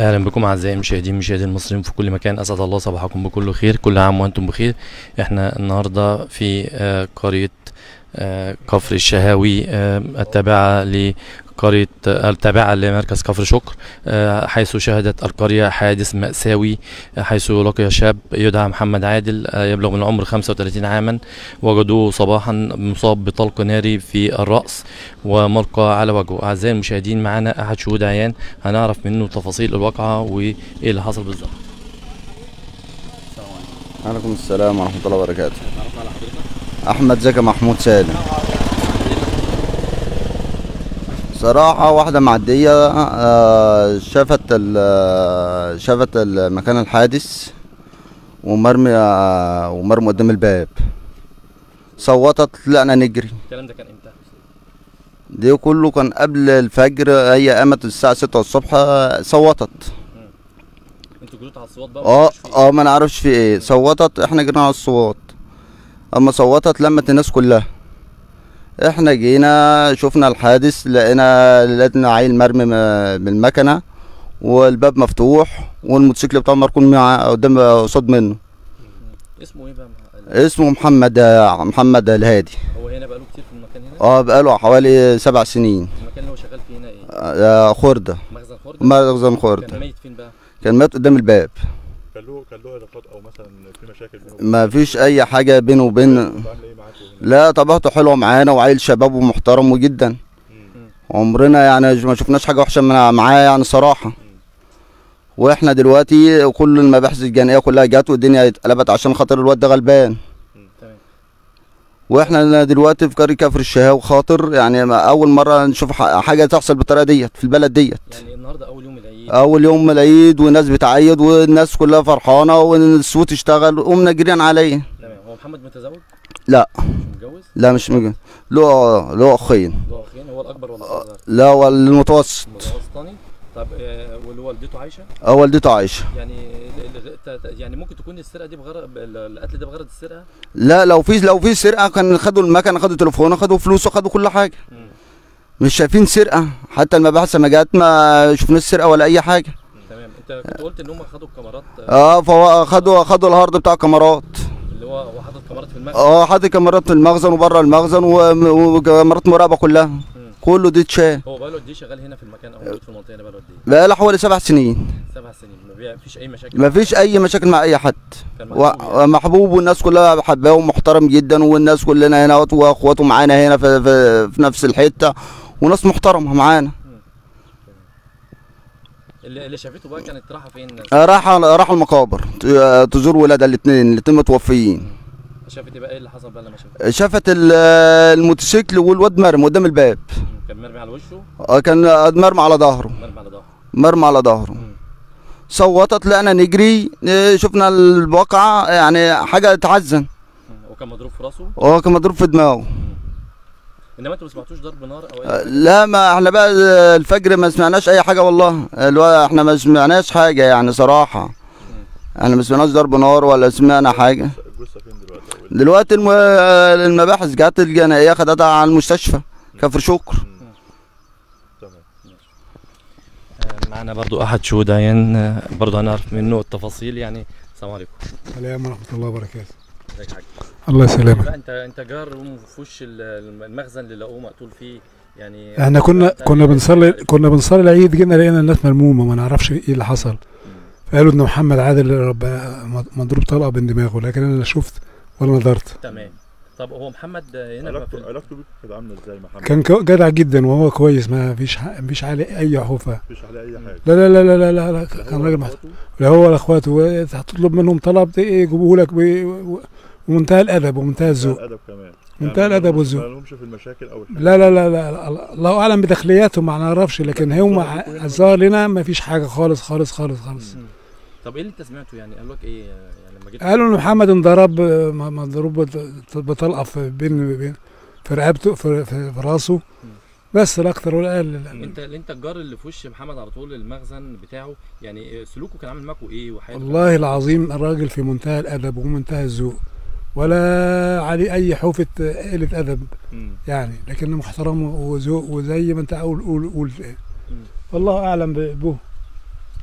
اهلا بكم اعزائي المشاهدين مشاهدي المصريين في كل مكان اسعد الله صباحكم بكل خير كل عام وانتم بخير احنا النهارده في آه، قريه آه، كفر الشهاوي آه، التابعه لقريه آه، التابعه لمركز كفر شكر آه، حيث شهدت القريه حادث مأساوي آه، حيث لقي شاب يدعى محمد عادل آه، يبلغ من العمر 35 عاما وجدوه صباحا مصاب بطلق ناري في الرأس وملقى على وجهه اعزائي المشاهدين معنا احد شهود عيان هنعرف منه تفاصيل الواقعه وايه اللي حصل بالظبط عليكم السلام ورحمة الله وبركاته أحمد زكي محمود سالم صراحة واحدة معدية آه، شافت ال- شافت المكان الحادث ومرمي آه، ومرمي قدام الباب صوتت طلعنا نجري الكلام ده كان امتى دي كله كان قبل الفجر هي قامت الساعة ستة الصبح آه، صوتت انتوا جريتوا على الصوت بقى اه اه ما نعرفش في ايه صوتت احنا جينا على الصوت اما صوتت لمت الناس كلها احنا جينا شفنا الحادث لقينا لقينا عيل مرمي م- بالمكنه والباب مفتوح والموتوسيكل بتاعه مركون مع قدام قصاد منه اسمه ايه بقى مع- اسمه محمد محمد الهادي هو هنا بقاله كتير في المكان هنا اه بقاله حوالي سبع سنين المكان اللي هو شغال فيه هنا ايه آه خردة مخزن خردة مخزن كان خردة ميت فين بقى كان مات قدام الباب كان له كان له علاقات او مثلا في مشاكل بينه ما فيش اي حاجة بينه وبين عامل ايه معاكم هنا؟ لا طبيعته حلوه معانا وعيل شباب ومحترم جدا عمرنا يعني ما شفناش حاجه وحشه من- معاه يعني صراحه واحنا دلوقتي كل المباحث الجنائيه كلها جت والدنيا اتقلبت عشان خاطر الواد ده غلبان تمام واحنا دلوقتي في قريه كفر الشهاوي خاطر يعني ما اول مره نشوف ح- حاجه تحصل بالطريقه ديت في البلد ديت يعني النهارده اول يوم العيد اول يوم من العيد والناس بتعيد والناس كلها فرحانه والصوت اشتغل قمنا جريان عليه تمام هو محمد متزوج لا مش متجوز لا مش مجن له له اخين له اخين هو الاكبر ولا الاصغر لا هو المتوسط متوسطاني طب آه، واللي والدته عايشه اه والدته عايشه يعني ال- ال- ت- ت- يعني ممكن تكون السرقه دي بغرض ال- القتل ده بغرض السرقه لا لو في لو في سرقه كان خدوا المكنه خدوا تليفونه خدوا فلوسه خدوا كل حاجه مم. مش شايفين سرقه حتى المباحث لما جت ما شفناش سرقه ولا اي حاجه تمام انت كنت قلت ان هم خدوا الكاميرات آه، اه فهو خدوا خدوا الهارد بتاع كاميرات اللي هو هو حاطط كاميرات في المخزن اه حاطط كاميرات في المخزن وبره المخزن و- وكاميرات مراقبه كلها مم. كله دي اتشال هو بقاله قد ايه شغال هنا في المكان او موجود في المنطقه هنا بقاله قد ايه؟ بقى له حوالي سبع سنين سبع سنين ما بي- فيش اي مشاكل ما فيش اي مشاكل مع اي حد كان محبوب يعني. و- ومحبوب والناس كلها حباه ومحترم جدا والناس كلنا هنا واخواته معانا هنا في, في, في نفس الحته وناس محترمه معانا اللي, اللي شافته بقى كانت رايحه فين؟ راح راح المقابر ت- تزور ولادها الاثنين الاثنين متوفيين شافت ايه بقى ايه اللي حصل بقى لما شافت؟ شافت ال- الموتوسيكل والواد مرمي قدام الباب مم. كان مرمي على وشه آه، كان مرمي على ظهره مرمي على ظهره مرمي على ظهره مم. صوتت طلعنا نجري آه، شفنا الواقعة يعني حاجة تحزن مم. وكان مضروب في راسه هو كان مضروب في دماغه انما انتوا ما سمعتوش ضرب نار او آه، اي لا ما احنا بقى آه، الفجر ما سمعناش اي حاجة والله الوا- احنا ما سمعناش حاجة يعني صراحة احنا ما سمعناش ضرب نار ولا سمعنا حاجة الجثه فين دلوقتي أو ال- دلوقتي الم... آه، المباحث جت الجنائية خدتها على المستشفى كفر شكر تمام آه، معنا برضو احد شهود عيان آه، برضو هنعرف منه التفاصيل يعني السلام عليكم السلام ورحمة الله وبركاته ازيك يا حاج الله يسلمك لا انت انت جار في وش ال- المخزن اللي لقوه مقتول فيه يعني احنا كنا أنت- كنا بنصلي كنا بنصلي العيد جينا لقينا الناس ملمومة ما نعرفش ايه اللي حصل فقالوا ان محمد عادل رب مضروب طلقة بين دماغه لكن انا لا شفت ولا نظرت تمام طب هو محمد هنا في علاقته ال- علاقته بيك كانت عامله ازاي محمد؟ كان كو- جدع جدا وهو كويس ما فيش ح- مفيش عليه اي حوفة مفيش عليه اي حاجه لا لا لا لا لا, لا, لا لا كان هو راجل ولا محترم اخواته؟ لا هو ولا اخواته هتطلب منهم طلب ايه يجيبوه لك ب- و- ومنتهى الادب ومنتهى منتهى الذوق الادب كمان منتهى يعني الأدب ما- والذوق. ما لهمش في المشاكل او الحاجات لا لا لا لا, لا الله اعلم بداخلياتهم ما نعرفش لكن هم الظاهر لنا ما فيش حاجه خالص خالص خالص خالص مم. طب ايه اللي انت سمعته يعني قال لك ايه يعني لما جيت قالوا ان محمد انضرب آه، م- مضروب بط- بطلقه في بين بين في رقبته في, في, في راسه بس لا اكتر ولا اقل لا. انت انت الجار اللي في وش محمد على طول المخزن بتاعه يعني سلوكه كان عامل معاكم ايه وحياته والله العظيم الراجل في منتهى الادب ومنتهى الذوق ولا عليه اي حوفه آه، قله ادب مم. يعني لكنه محترم وذوق وزي ما انت قول قول قول مم. والله اعلم بابوه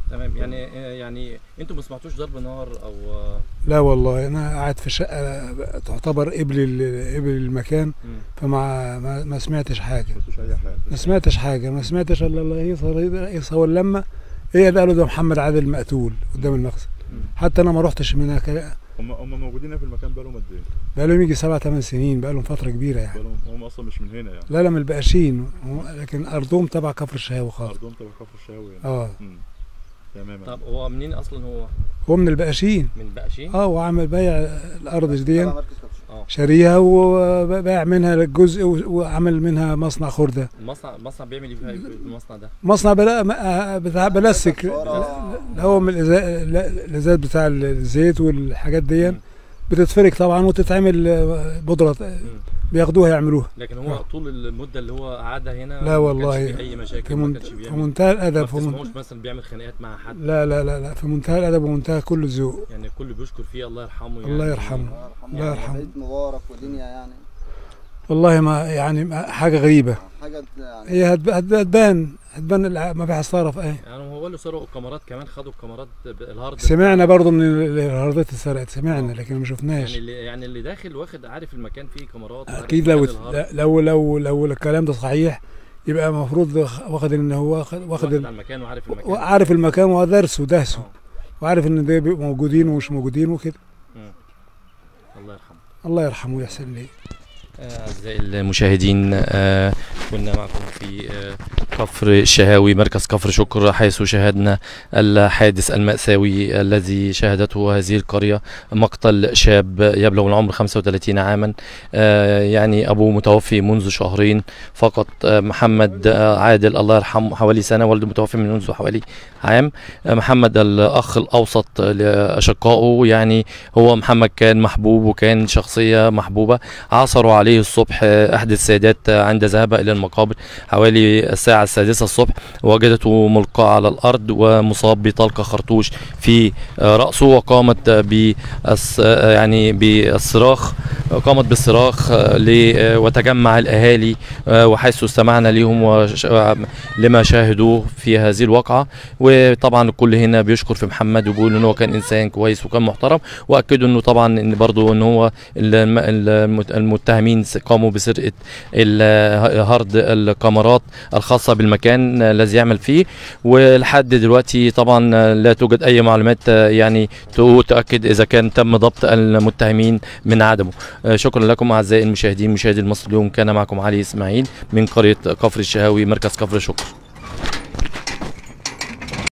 تمام يعني آه، يعني انتوا ما سمعتوش ضرب نار او آه، لا والله انا قاعد في شقه تعتبر قبل ال- قبل المكان مم. فما ما, ما سمعتش حاجه ما شفتوش اي حاجه ما سمعتش حاجه ما سمعتش الا الله يصهر يصهر لما ايه اللي قالوا ده محمد عادل مقتول قدام المخزن مم. حتى انا ما رحتش من هناك هم هم موجودين هنا في المكان بقالهم قد ايه؟ بقالهم يجي سبع ثمان سنين بقالهم فتره كبيره يعني بقالهم هم اصلا مش من هنا يعني لا لا من البقاشين هم- لكن ارضهم تبع كفر الشهاوي خالص ارضهم تبع كفر الشهاوي يعني اه مم. تمام طب هو منين اصلا هو هو من البقاشين من بقشين اه وعمل بيع الارض دي تبع مركز كفر اه شاريها وباع منها الجزء و- وعمل منها مصنع خردة المصنع المصنع بيعمل ايه في المصنع ده مصنع بلا م- بتاع بلاستيك كسارة. اللي هو من الإزا- الازاز بتاع الزيت والحاجات دي مم. بتتفرك طبعا وتتعمل آه، بودرة مم. بياخدوها يعملوها لكن هو طول المده اللي هو قعدها هنا لا ما والله. كانش فيه اي مشاكل في, ما من... كانش في بيعمل منتهى ما الادب في بتسمعوش من... مثلا بيعمل خناقات مع حد لا لا لا لا في منتهى الادب ومنتهى كل الذوق يعني الكل بيشكر فيه الله يرحمه يعني الله يرحمه الله الله يرحمه. بيت مبارك ودنيا يعني والله ما يعني ما- حاجه غريبه حاجه يعني هي هتب- هتب- هتبان هتبان الع- مبيعث طرف ايه يعني هو اللي سرقوا الكاميرات كمان خدوا الكاميرات ب- الهارد سمعنا برضه ان ال- الهاردات اتسرقت سمعنا لكن ما شفناش يعني اللي يعني اللي داخل واخد عارف المكان فيه كاميرات وعارف اكيد لو مكان الهارد، لو لو لو الكلام ده صحيح يبقى المفروض واخد ان هو واخد, واخد واخد ال- على المكان وعارف المكان وعارف المكان ودرسه ودهسه آه. وعارف ان ده بيبقوا موجودين ومش موجودين وكده مم. الله يرحمه الله يرحمه ويحسن ليه آه، أعزائي المشاهدين آه، كنا معكم في آه، كفر الشهاوي مركز كفر شكر حيث شاهدنا الحادث المأساوي الذي شهدته هذه القرية مقتل شاب يبلغ العمر 35 عاما آه، يعني أبوه متوفي منذ شهرين فقط آه، محمد آه، عادل الله يرحمه حوالي سنة والده متوفي من منذ حوالي عام آه، محمد الأخ الأوسط لأشقائه يعني هو محمد كان محبوب وكان شخصية محبوبة عثروا عليه الصبح آه، احد السيدات آه، عند ذهاب الى المقابر حوالي الساعه السادسه الصبح وجدته ملقى على الارض ومصاب بطلقه خرطوش في آه، راسه وقامت آه، بالص- آه، يعني بالصراخ قامت بالصراخ آه، ل- آه، وتجمع الاهالي آه، وحيث استمعنا لهم وش- آه، لما شاهدوه في هذه الواقعه وطبعا الكل هنا بيشكر في محمد وبيقول ان هو كان انسان كويس وكان محترم واكدوا انه طبعا ان برضه ان هو الم- المت- المتهمين قاموا بسرقه ال- هارد الكاميرات الخاصه بالمكان الذي يعمل فيه ولحد دلوقتي طبعا لا توجد اي معلومات يعني تؤكد اذا كان تم ضبط المتهمين من عدمه شكرا لكم اعزائي المشاهدين مشاهدي المصري اليوم كان معكم علي اسماعيل من قريه كفر الشهاوي مركز كفر شكر